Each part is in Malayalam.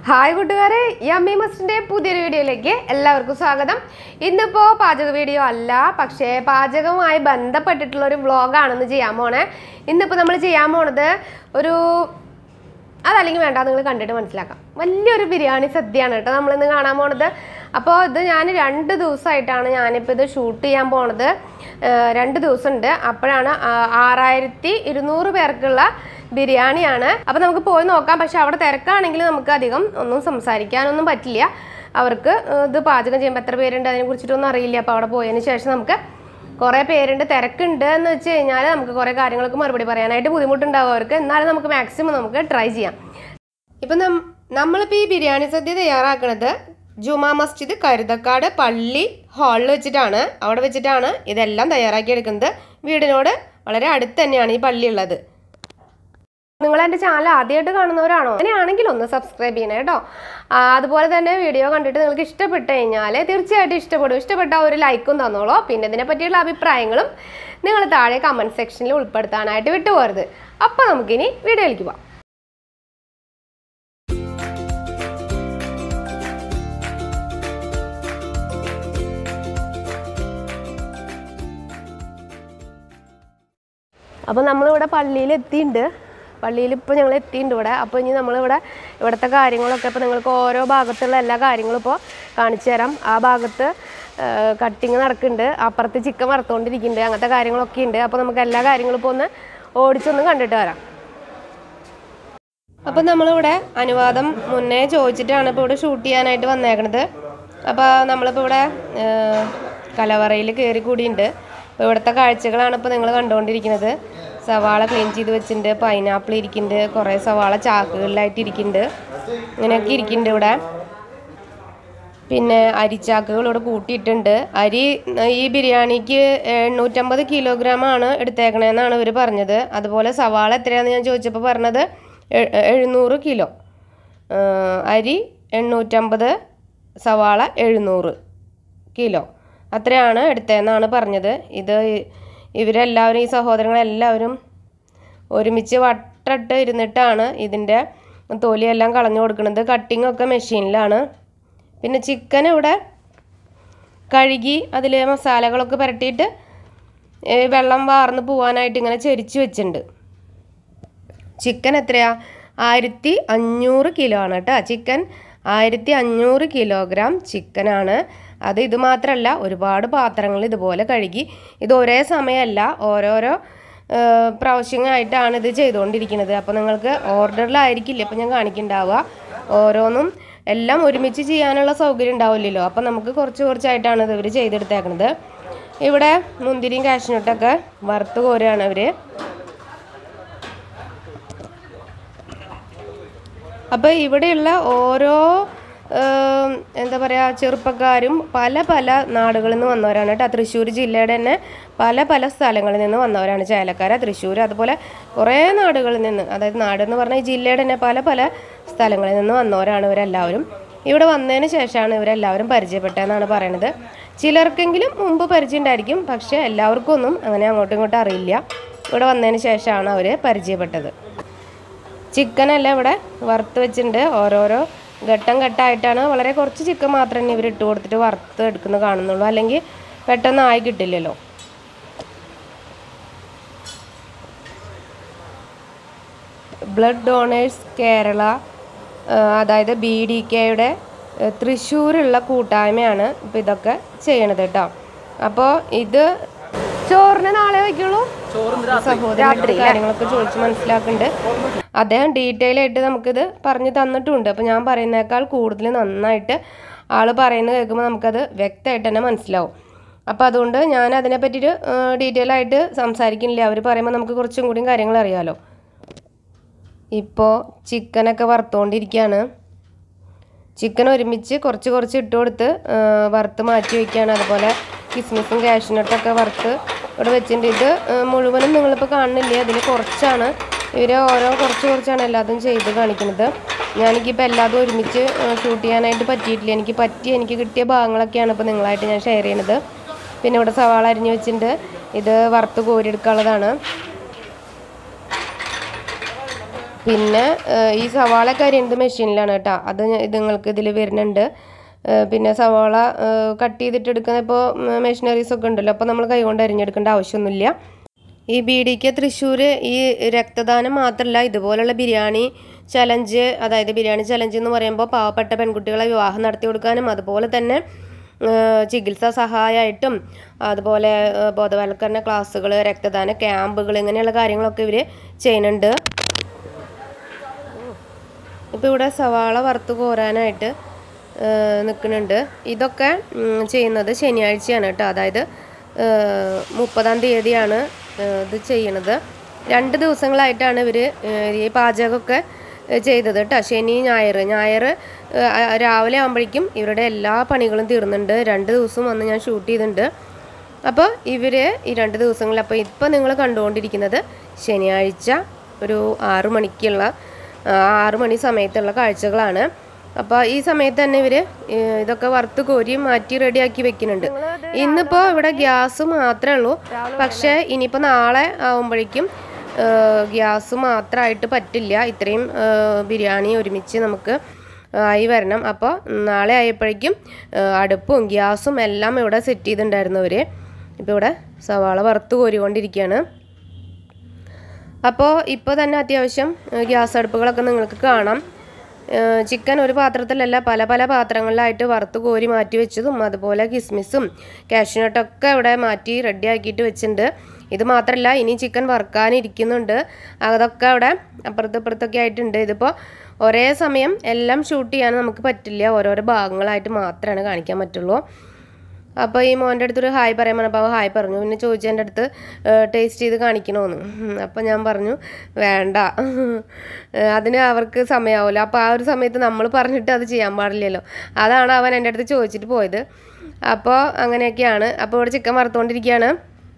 ഹായ് കൂട്ടുകാരെ യമ്മി മസ്റ്റിൻ്റെ പുതിയൊരു വീഡിയോയിലേക്ക് എല്ലാവർക്കും സ്വാഗതം ഇന്നിപ്പോൾ പാചക വീഡിയോ അല്ല പക്ഷേ പാചകവുമായി ബന്ധപ്പെട്ടിട്ടുള്ള ഒരു വ്ളോഗാണെന്ന് ചെയ്യാൻ പോണേ ഇന്നിപ്പോൾ നമ്മൾ ചെയ്യാൻ പോണത് ഒരു അതല്ലെങ്കിൽ വേണ്ട നിങ്ങൾ കണ്ടിട്ട് മനസ്സിലാക്കാം വലിയൊരു ബിരിയാണി സദ്യയാണ് കേട്ടോ നമ്മളിന്ന് കാണാൻ പോണത് അപ്പോൾ ഇത് ഞാൻ രണ്ട് ദിവസമായിട്ടാണ് ഞാനിപ്പോൾ ഇത് ഷൂട്ട് ചെയ്യാൻ പോണത് ഏഹ് രണ്ട് ദിവസമുണ്ട് അപ്പോഴാണ് ആ- ആറായിരത്തി ഇരുന്നൂറ് പേർക്കുള്ള ബിരിയാണിയാണ് അപ്പോൾ നമുക്ക് പോയി നോക്കാം പക്ഷെ അവിടെ തിരക്കാണെങ്കിൽ നമുക്ക് അധികം ഒന്നും സംസാരിക്കാനൊന്നും പറ്റില്ല അവർക്ക് ഏഹ് ഇത് പാചകം ചെയ്യുമ്പോൾ എത്ര പേരുണ്ട് അതിനെ കുറിച്ചിട്ടൊന്നും അറിയില്ല അപ്പോൾ അവിടെ പോയതിന് ശേഷം നമുക്ക് കുറേ പേരുണ്ട് തിരക്കുണ്ട് എന്ന് വെച്ച് കഴിഞ്ഞാൽ നമുക്ക് കുറേ കാര്യങ്ങൾക്ക് മറുപടി പറയാനായിട്ട് ബുദ്ധിമുട്ടുണ്ടാവും അവർക്ക് എന്നാലും നമുക്ക് മാക്സിമം നമുക്ക് ട്രൈ ചെയ്യാം ഇപ്പം നം നമ്മളിപ്പോൾ ഈ ബിരിയാണി സദ്യ തയ്യാറാക്കുന്നത് ജുമാ മസ്ജിദ് കരുതക്കാട് പള്ളി ഹാളിൽ വെച്ചിട്ടാണ് അവിടെ വെച്ചിട്ടാണ് ഇതെല്ലാം തയ്യാറാക്കി എടുക്കുന്നത് വീടിനോട് വളരെ അടുത്ത് തന്നെയാണ് ഈ പള്ളി ഉള്ളത് നിങ്ങൾ എൻ്റെ ചാനൽ ആദ്യമായിട്ട് കാണുന്നവരാണോ അങ്ങനെയാണെങ്കിൽ ഒന്ന് സബ്സ്ക്രൈബ് ചെയ്യണേ കേട്ടോ ആ, അതുപോലെ തന്നെ വീഡിയോ കണ്ടിട്ട് നിങ്ങൾക്ക് ഇഷ്ടപ്പെട്ട് കഴിഞ്ഞാൽ തീർച്ചയായിട്ടും ഇഷ്ടപ്പെടും ഇഷ്ടപ്പെട്ട ഒരു ലൈക്കും തന്നോളൂ പിന്നെ ഇതിനെ പറ്റിയുള്ള അഭിപ്രായങ്ങളും നിങ്ങൾ താഴെ കമൻറ്റ് സെക്ഷനിൽ ഉൾപ്പെടുത്താനായിട്ട് വിട്ടുപോകരുത് അപ്പോൾ നമുക്കിനി വീഡിയോയിലേക്ക് പോവാം അപ്പോൾ നമ്മളിവിടെ പള്ളിയിൽ എത്തിയിട്ടുണ്ട് പള്ളിയിൽ ഇപ്പോൾ ഞങ്ങൾ എത്തിയിട്ടുണ്ട് ഇവിടെ അപ്പോൾ ഇനി നമ്മളിവിടെ ഇവിടുത്തെ കാര്യങ്ങളൊക്കെ ഇപ്പോൾ നിങ്ങൾക്ക് ഓരോ ഭാഗത്തുള്ള എല്ലാ കാര്യങ്ങളും ഇപ്പോൾ കാണിച്ചു തരാം ആ ഭാഗത്ത് കട്ടിങ് നടക്കുന്നുണ്ട് അപ്പുറത്ത് ചിക്കൻ വറുത്തുകൊണ്ടിരിക്കുന്നുണ്ട് അങ്ങനത്തെ കാര്യങ്ങളൊക്കെ ഉണ്ട് അപ്പോൾ നമുക്ക് എല്ലാ കാര്യങ്ങളും ഇപ്പോൾ ഒന്ന് ഓടിച്ചൊന്ന് കണ്ടിട്ട് വരാം അപ്പം നമ്മളിവിടെ അനുവാദം മുന്നേ ചോദിച്ചിട്ടാണ് ഇപ്പോൾ ഇവിടെ ഷൂട്ട് ചെയ്യാനായിട്ട് വന്നേക്കണത് അപ്പോൾ നമ്മളിപ്പോൾ ഇവിടെ കലവറയിൽ കയറി കൂടിയുണ്ട് അപ്പോൾ ഇവിടുത്തെ കാഴ്ചകളാണ് ഇപ്പോൾ നിങ്ങൾ കണ്ടുകൊണ്ടിരിക്കുന്നത് സവാള ക്ലീൻ ചെയ്ത് വെച്ചിട്ടുണ്ട് പൈനാപ്പിൾ ഇരിക്കുന്നുണ്ട് കുറേ സവാള ചാക്കുകളിലായിട്ട് ഇരിക്കുന്നുണ്ട് ഇങ്ങനെയൊക്കെ ഇരിക്കുന്നുണ്ട് ഇവിടെ പിന്നെ അരിച്ചാക്കുകൾ ഇവിടെ കൂട്ടിയിട്ടുണ്ട് അരി ഈ ബിരിയാണിക്ക് എണ്ണൂറ്റമ്പത് കിലോഗ്രാം ആണ് എടുത്തേക്കണേന്നാണ് ഇവർ പറഞ്ഞത് അതുപോലെ സവാള എത്രയാണെന്ന് ഞാൻ ചോദിച്ചപ്പോൾ പറഞ്ഞത് എ- എഴുന്നൂറ് കിലോ ആ, അരി എണ്ണൂറ്റമ്പത് സവാള എഴുന്നൂറ് കിലോ അത്രയാണ് എടുത്തതെന്നാണ് പറഞ്ഞത് ഇത് ഇവരെല്ലാവരും ഈ സഹോദരങ്ങളെല്ലാവരും ഒരുമിച്ച് വട്ടട്ട് ഇരുന്നിട്ടാണ് ഇതിൻ്റെ തൊലിയെല്ലാം കളഞ്ഞു കൊടുക്കുന്നത് കട്ടിംഗ് ഒക്കെ മെഷീനിലാണ് പിന്നെ ചിക്കൻ ഇവിടെ കഴുകി അതിൽ മസാലകളൊക്കെ പുരട്ടിയിട്ട് ഏ, വെള്ളം വാർന്ന് പോവാനായിട്ട് ഇങ്ങനെ ചെരിച്ച് വെച്ചിട്ടുണ്ട് ചിക്കൻ എത്രയാ ആയിരത്തി അഞ്ഞൂറ് കിലോ ആണ് കേട്ടോ ചിക്കൻ ആയിരത്തി അഞ്ഞൂറ് കിലോഗ്രാം ചിക്കനാണ് അത് ഇത് മാത്രമല്ല ഒരുപാട് പാത്രങ്ങൾ ഇതുപോലെ കഴുകി ഇത് ഒരേ സമയമല്ല ഓരോരോ ആ, പ്രാവശ്യമായിട്ടാണ് ഇത് ചെയ്തുകൊണ്ടിരിക്കുന്നത് അപ്പോൾ നിങ്ങൾക്ക് ഓർഡറിലായിരിക്കില്ല ഇപ്പം ഞാൻ കാണിക്കുന്നുണ്ടാവുക ഓരോന്നും എല്ലാം ഒരുമിച്ച് ചെയ്യാനുള്ള സൗകര്യം ഉണ്ടാവില്ലല്ലോ അപ്പം നമുക്ക് കുറച്ച് കുറച്ചായിട്ടാണ് ഇത് ഇവർ ചെയ്തെടുത്തേക്കുന്നത് ഇവിടെ മുന്തിരിയും കാഷ്നട്ടൊക്കെ വറുത്ത് കോരുകയാണ് ഇവർ അപ്പോൾ ഇവിടെയുള്ള ഓരോ ഏം, എന്താ പറയുക ചെറുപ്പക്കാരും പല പല നാടുകളിൽ നിന്ന് വന്നവരാണ് കേട്ടോ തൃശ്ശൂർ ജില്ലയുടെ തന്നെ പല പല സ്ഥലങ്ങളിൽ നിന്ന് വന്നവരാണ് ചേലക്കര തൃശ്ശൂർ അതുപോലെ കുറേ നാടുകളിൽ നിന്ന് അതായത് നാട് എന്ന് പറഞ്ഞാൽ ഈ ജില്ലയുടെ തന്നെ പല പല സ്ഥലങ്ങളിൽ നിന്ന് വന്നവരാണ് ഇവരെല്ലാവരും ഇവിടെ വന്നതിന് ശേഷമാണ് ഇവരെല്ലാവരും പരിചയപ്പെട്ടതെന്നാണ് പറയണത് ചിലർക്കെങ്കിലും മുമ്പ് പരിചയം ഉണ്ടായിരിക്കും പക്ഷേ എല്ലാവർക്കും ഒന്നും അങ്ങനെ അങ്ങോട്ടും ഇങ്ങോട്ടും അറിയില്ല ഇവിടെ വന്നതിന് ശേഷമാണ് അവർ പരിചയപ്പെട്ടത് ചിക്കനെല്ലാം ഇവിടെ വറുത്ത് വെച്ചിട്ടുണ്ട് ഓരോരോ ഘട്ടം ഘട്ടമായിട്ടാണ് വളരെ കുറച്ച് ചിക്കൻ മാത്രമേ ഇവർ ഇട്ട് കൊടുത്തിട്ട് വറുത്ത് എടുക്കുന്നത് കാണുന്നുള്ളൂ അല്ലെങ്കിൽ പെട്ടെന്ന് ആയി കിട്ടില്ലല്ലോ ബ്ലഡ് ഡോണേഴ്സ് കേരള ആ, അതായത് ബി ഡി കെയുടെ തൃശ്ശൂരുള്ള കൂട്ടായ്മയാണ് ഇപ്പോൾ ഇതൊക്കെ ചെയ്യണത് കേട്ടോ അപ്പോൾ ഇത് ചോറിന് നാളെ വയ്ക്കുള്ളൂ സഹോദരൻ കാര്യങ്ങളൊക്കെ ചോദിച്ച് മനസ്സിലാക്കുന്നുണ്ട് അദ്ദേഹം ഡീറ്റെയിൽ ആയിട്ട് നമുക്കിത് പറഞ്ഞു തന്നിട്ടുണ്ട് അപ്പോൾ ഞാൻ പറയുന്നേക്കാൾ കൂടുതൽ നന്നായിട്ട് ആൾ പറയുന്നത് കേൾക്കുമ്പോൾ നമുക്കത് വ്യക്തമായിട്ട് തന്നെ മനസ്സിലാവും അപ്പോൾ അതുകൊണ്ട് ഞാൻ അതിനെ പറ്റിയിട്ട് ഡീറ്റെയിൽ ആയിട്ട് സംസാരിക്കുന്നില്ല അവർ പറയുമ്പോൾ നമുക്ക് കുറച്ചും കൂടിയും കാര്യങ്ങൾ അറിയാമല്ലോ ഇപ്പോൾ ചിക്കനൊക്കെ വറുത്തുകൊണ്ടിരിക്കുകയാണ് ചിക്കൻ ഒരുമിച്ച് കുറച്ച് കുറച്ച് ഇട്ട് കൊടുത്ത് ആ, വറുത്ത് മാറ്റി വയ്ക്കുകയാണ് അതുപോലെ കിസ്മിസും കാഷ്നട്ടൊക്കെ വറുത്ത് ഇവിടെ വെച്ചിട്ടുണ്ട് ഇത് ആ, മുഴുവനും നിങ്ങളിപ്പോൾ കാണുന്നില്ല അതിൽ കുറച്ചാണ് ഇവർ ഓരോ കുറച്ച് കുറച്ചാണ് എല്ലാതും ചെയ്ത് കാണിക്കുന്നത് ഞാനെനിക്കിപ്പോൾ എല്ലാതും ഒരുമിച്ച് ഷൂട്ട് ചെയ്യാനായിട്ട് പറ്റിയിട്ടില്ല എനിക്ക് പറ്റിയ എനിക്ക് കിട്ടിയ ഭാഗങ്ങളൊക്കെയാണ് ഇപ്പോൾ നിങ്ങളായിട്ട് ഞാൻ ഷെയർ ചെയ്യണത് പിന്നെ ഇവിടെ സവാള അരിഞ്ഞ് വെച്ചിട്ടുണ്ട് ഇത് വറുത്ത് കോരിയെടുക്കാനുള്ളതാണ് പിന്നെ ഏഹ്, ഈ സവാള അരിയുന്നത് മെഷീനിലാണ് കേട്ടോ അത് ഞ- ഇത് നിങ്ങൾക്ക് ഇതിൽ വരുന്നുണ്ട് ഏഹ്, പിന്നെ സവാള ഏഹ്, കട്ട് ചെയ്തിട്ട് എടുക്കുന്ന ഇപ്പോൾ മെഷീനറീസ് ഒക്കെ ഉണ്ടല്ലോ അപ്പോൾ നമ്മൾ കൈകൊണ്ട് അരിഞ്ഞെടുക്കേണ്ട ആവശ്യമൊന്നുമില്ല ഈ ബി ഡിക്ക് തൃശ്ശൂർ ഈ രക്തദാനം മാത്രമല്ല ഇതുപോലുള്ള ബിരിയാണി ചലഞ്ച് അതായത് ബിരിയാണി ചലഞ്ച് എന്ന് പറയുമ്പോൾ പാവപ്പെട്ട പെൺകുട്ടികളെ വിവാഹം നടത്തി കൊടുക്കാനും അതുപോലെ തന്നെ ഏഹ്, ചികിത്സാ സഹായമായിട്ടും അതുപോലെ ഏഹ്, ബോധവൽക്കരണ ക്ലാസ്സുകൾ രക്തദാന ക്യാമ്പുകൾ ഇങ്ങനെയുള്ള കാര്യങ്ങളൊക്കെ ഇവർ ചെയ്യുന്നുണ്ട് ഇപ്പോൾ ഇവിടെ സവാള വറുത്ത് കോരാനായിട്ട് നിൽക്കുന്നുണ്ട് ഇതൊക്കെ ഉം, ചെയ്യുന്നത് ശനിയാഴ്ചയാണ് കേട്ടോ അതായത് ഏഹ്, മുപ്പതാം തീയതിയാണ് ഏഹ്, ഇത് ചെയ്യണത് രണ്ട് ദിവസങ്ങളായിട്ടാണ് ഇവർ ഈ പാചകമൊക്കെ ഏഹ്, ചെയ്തത് കേട്ടോ ശനി ഞായർ ഞായർ ഏഹ്, ആ- രാവിലെ ആകുമ്പോഴേക്കും ഇവരുടെ എല്ലാ പണികളും തീർന്നുണ്ട് രണ്ട് ദിവസം വന്ന് ഞാൻ ഷൂട്ട് ചെയ്തിട്ടുണ്ട് അപ്പോൾ ഇവർ ഈ രണ്ട് ദിവസങ്ങളിൽ അപ്പോൾ ഇപ്പോൾ നിങ്ങൾ കണ്ടുകൊണ്ടിരിക്കുന്നത് ശനിയാഴ്ച ഒരു ആറു മണിക്കുള്ള ആ, ആറു മണി സമയത്തുള്ള കാഴ്ചകളാണ് അപ്പോൾ ഈ സമയത്ത് തന്നെ ഇവർ ഇതൊക്കെ വറുത്ത് കോരി മാറ്റി റെഡിയാക്കി വെക്കുന്നുണ്ട് ഇന്നിപ്പോൾ ഇവിടെ ഗ്യാസ് മാത്രമേ ഉള്ളൂ പക്ഷേ ഇനിയിപ്പോൾ നാളെ ആകുമ്പോഴേക്കും ഗ്യാസ് മാത്രമായിട്ട് പറ്റില്ല ഇത്രയും ആ, ബിരിയാണി ഒരുമിച്ച് നമുക്ക് ആയി വരണം അപ്പോൾ നാളെ ആയപ്പോഴേക്കും ആ, അടുപ്പും ഗ്യാസും എല്ലാം ഇവിടെ സെറ്റ് ചെയ്തിട്ടുണ്ടായിരുന്നു അവർ ഇപ്പോൾ ഇവിടെ സവാള വറുത്ത് കോരിക്കൊണ്ടിരിക്കുകയാണ് അപ്പോൾ ഇപ്പോൾ തന്നെ അത്യാവശ്യം ഏ, ഗ്യാസ് അടുപ്പുകളൊക്കെ നിങ്ങൾക്ക് കാണാം ഏ, ചിക്കൻ ഒരു പാത്രത്തിലല്ല പല പല പാത്രങ്ങളിലായിട്ട് വറുത്ത് കോരി മാറ്റി വെച്ചതും അതുപോലെ കിസ്മിസും കാഷ്യൂനട്ടൊക്കെ ഇവിടെ മാറ്റി റെഡി ആക്കിയിട്ട് വെച്ചിട്ടുണ്ട് ഇത് മാത്രമല്ല ഇനി ചിക്കൻ വറുക്കാനിരിക്കുന്നുണ്ട് അതൊക്കെ അവിടെ അപ്പുറത്തും ഇപ്പുറത്തൊക്കെ ആയിട്ടുണ്ട് ഇതിപ്പോൾ ഒരേ സമയം എല്ലാം ഷൂട്ട് ചെയ്യാൻ നമുക്ക് പറ്റില്ല ഓരോരോ ഭാഗങ്ങളായിട്ട് മാത്രമാണ് കാണിക്കാൻ പറ്റുള്ളൂ അപ്പോൾ ഈ മോൻ്റെ അടുത്തൊരു ഹായ് പറയാൻ പറഞ്ഞപ്പോൾ അവൻ ഹായ് പറഞ്ഞു പിന്നെ ചോദിച്ചു എൻ്റെ അടുത്ത് ടേസ്റ്റ് ചെയ്ത് കാണിക്കണമെന്ന് അപ്പോൾ ഞാൻ പറഞ്ഞു വേണ്ട ഏഹ് അതിന് അവർക്ക് സമയമാവില്ല അപ്പോൾ ആ ഒരു സമയത്ത് നമ്മൾ പറഞ്ഞിട്ട് അത് ചെയ്യാൻ പാടില്ലല്ലോ അതാണ് അവൻ എൻ്റെ അടുത്ത് ചോദിച്ചിട്ട് പോയത് അപ്പോൾ അങ്ങനെയൊക്കെയാണ് അപ്പോൾ ഇവിടെ ചിക്കൻ വറുത്തുകൊണ്ടിരിക്കുകയാണ്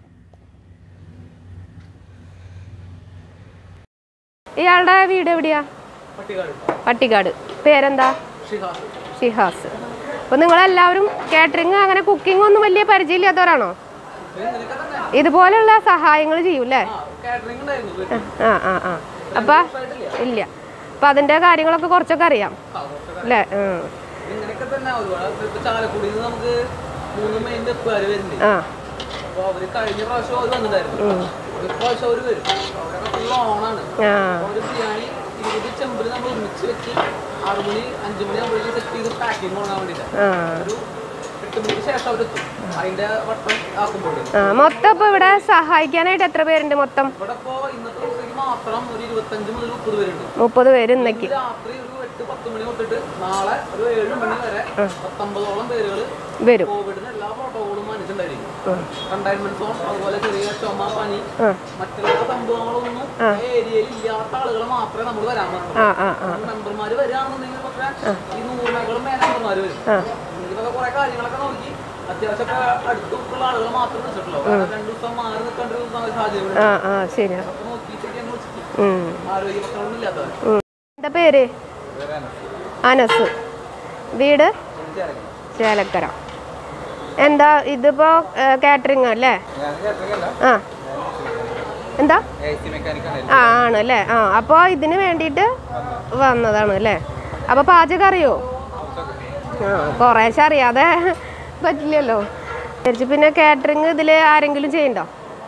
ഇയാളുടെ വീട് എവിടെയാ പട്ടിക്കാട് പേരെന്താ ഷിഹാസ് അപ്പൊ നിങ്ങളെല്ലാവരും കാറ്ററിംഗ് അങ്ങനെ കുക്കിംഗ് ഒന്നും വലിയ പരിചയമില്ലാത്തവരാണോ ഇതുപോലുള്ള സഹായങ്ങൾ ചെയ്യൂല്ലേ കാറ്ററിംഗ് ഉണ്ടായിരുന്നു ആ ആ ആ അപ്പൊ ഇല്ല അപ്പൊ അതിന്റെ കാര്യങ്ങളൊക്കെ കുറച്ചൊക്കെ അറിയാം അല്ലേ ഉം. ഇങ്ങനെയൊക്കെ തന്നെ ഒരുപാട് ഇപ്പൊ ചാലക്കുടിയിൽ നിന്ന് നമുക്ക് മൂന്ന് മെയിൻ വെപ്പുകാർ വരുന്നുണ്ട് ആ അപ്പൊ അവര് കഴിഞ്ഞ പ്രാവശ്യം അവർ വന്നിട്ടുണ്ടായിരുന്നു ഇപ്രാവശ്യം അവര് വരും അവരൊക്കെ ഫുൾ ഓണാണ് ആ ഒരു ബിരിയാണി ഇരുപത് ചെമ്പിൽ നമ്മൾ ഒരുമിച്ച് വെച്ച് ആറ് മണി അഞ്ചു മണി ആകുമ്പോഴേക്കും സെറ്റ് ചെയ്ത് പാക്കിംഗ് തുടങ്ങാൻ വേണ്ടിയിട്ട് ആ ഒരു എട്ട് മണിക്ക് ശേഷം അവരെത്തും അതിന്റെ വട്ടം ആക്കുമ്പോൾ ആ മൊത്തം ഇപ്പൊ ഇവിടെ സഹായിക്കാനായിട്ട് എത്ര പേരുണ്ട് മൊത്തം ഇവിടെ ഇപ്പോ ഇന്നത്തെ ദിവസത്തേക്ക് മാത്രം ഒരു ഇരുപത്തഞ്ച് മുതൽ മുപ്പത് പേരുണ്ട് മുപ്പത് പേര് ഇന്നേക്ക് രാത്രി ഒരു എട്ട് പത്ത് മണി തൊട്ടിട്ട് നാളെ ഒരു ഏഴ് മണി വരെ പത്തൊമ്പതോളം പേരുകൾ വരും കോവിഡിന് എല്ലാ പ്രോട്ടോകോളും മാനിച്ചിട്ടുണ്ടായിരിക്കും കണ്ടെയ്ൻമെന്റ് സോൺ അതുപോലെ ചെറിയ ചുമ പനി ആ മറ്റുള്ള സംഭവങ്ങളൊന്നും ഏരിയയിൽ ഇല്ലാത്ത ആളുകൾ മാത്രമേ നമ്മൾ വരാൻ പറ്റുള്ളൂ ആ ആ ആ മെമ്പർമാർ വരികയാണെന്നുണ്ടെങ്കിൽ പക്ഷേ ഈ നൂറിനേക്കാളും മേലെ മെമ്പർമാർ വരും ആ ഇതൊക്കെ കുറെ കാര്യങ്ങളൊക്കെ നോക്കി അത്യാവശ്യമൊക്കെ അടുത്തുള്ള ആളുകൾ മാത്രമേ വിളിച്ചിട്ടുള്ളൂ കാരണം രണ്ടു ദിവസം മാറി നിൽക്കേണ്ട ഒരു സാഹചര്യം ആ ആ ശരിയാ അപ്പൊ നോക്കിയിട്ടൊക്കെയാണ് വിളിച്ചിട്ട് ഉം ആരോഗ്യ പ്രശ്നങ്ങളൊന്നും ഇല്ലാത്തവർ ഉം. എന്താ പേര് അനസ് വീട് ചേലക്കര എന്താ ഇതിപ്പോ കാറ്ററിംഗ് അല്ലേ ആ എന്താ ആ ആണ് അല്ലേ ആ അപ്പോൾ ഇതിന് വേണ്ടിയിട്ട് വന്നതാണ് അല്ലേ അപ്പോൾ പാചകം അറിയോ ആ കുറേശ്ശെ അറിയാതെ പറ്റില്ലല്ലോ വിചാരിച്ചു പിന്നെ കാറ്ററിംഗ് ഇതിൽ ആരെങ്കിലും ചെയ്യണ്ടോ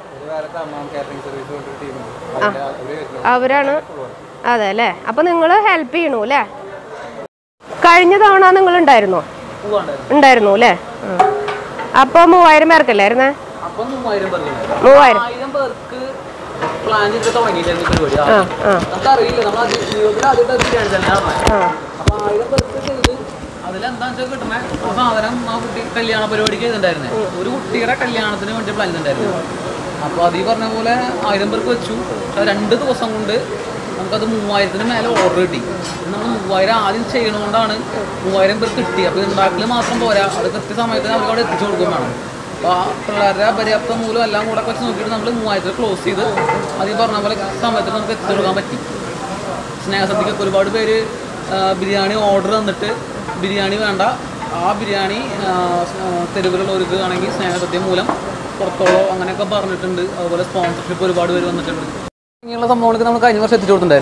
അവരാണ് അതെ അല്ലേ അപ്പോൾ നിങ്ങൾ ഹെൽപ്പ് ചെയ്യണു അല്ലേ കഴിഞ്ഞ തവണ നിങ്ങൾ ഉണ്ടായിരുന്നോ പോവാണ്ടായിരുന്നു ഉണ്ടായിരുന്നു അല്ലേ അപ്പോൾ മൂവായിരം പേർക്കല്ലായിരുന്നേ അപ്പൊ മൂവായിരം പേർക്ക് മൂവായിരം ആയിരം പേർക്ക് പ്ലാൻ ചെയ്ത് തുടങ്ങിയിട്ടായിരുന്നു ഈ പരിപാടി ആ ആ നമുക്കറിയില്ല നമ്മൾ അത് ജീവിതത്തിൽ ആദ്യത്തെ ബിരിയാണി തന്നെയാണ് ആ അപ്പൊ ആയിരം പേർക്ക് ചെയ്ത് അതിലെന്താണെന്ന് വെച്ചാൽ കിട്ടണേ ആ സാധനം ആ കുട്ടി കല്യാണ പരിപാടിക്ക് ചെയ്തിട്ടുണ്ടായിരുന്നേ ഒരു കുട്ടിയുടെ കല്യാണത്തിന് വേണ്ടി പ്ലാൻ ചെയ്തിട്ടുണ്ടായിരുന്നു അപ്പോൾ അത് ഈ പറഞ്ഞ പോലെ ആയിരം പേർക്ക് വെച്ചു പക്ഷെ രണ്ട് ദിവസം കൊണ്ട് നമുക്കത് മൂവായിരത്തിന് മേലെ ഓർഡർ കിട്ടി നമ്മൾ മൂവായിരം ആദ്യം ചെയ്യണതുകൊണ്ടാണ് മൂവായിരം പേർക്ക് കിട്ടി അപ്പോൾ ഉണ്ടാക്കൽ മാത്രം പോരാ അത് കൃത്യസമയത്തിന് അവർക്ക് അവിടെ എത്തിച്ചു കൊടുക്കും വേണം അപ്പോൾ ആ പിള്ളേരുടെ പര്യാപ്തം മൂലം എല്ലാം കൂടെ വെച്ച് നോക്കിയിട്ട് നമ്മൾ മൂവായിരത്തിൽ ക്ലോസ് ചെയ്ത് അത് ഈ പറഞ്ഞ പോലെ സമയത്ത് നമുക്ക് എത്തിച്ചു കൊടുക്കാൻ പറ്റി സ്നേഹസദ്യക്കൊക്കെ ഒരുപാട് പേര് ആ, ബിരിയാണി ഓർഡർ തന്നിട്ട് ബിരിയാണി വേണ്ട ആ ബിരിയാണി ആ, ആ, തെരുവിലുള്ളവർക്ക് ആണെങ്കിൽ സ്നേഹസദ്യ മൂലം പുറത്തോളോ അങ്ങനെയൊക്കെ പറഞ്ഞിട്ടുണ്ട് അതുപോലെ സ്പോൺസർഷിപ്പ് ഒരുപാട് പേര് വന്നിട്ടുണ്ട് ഇങ്ങനെയുള്ള സംഭവങ്ങളൊക്കെ നമ്മൾ കഴിഞ്ഞ വർഷം എത്തിച്ചു കൊടുത്തിട്ടുണ്ടായിരുന്നു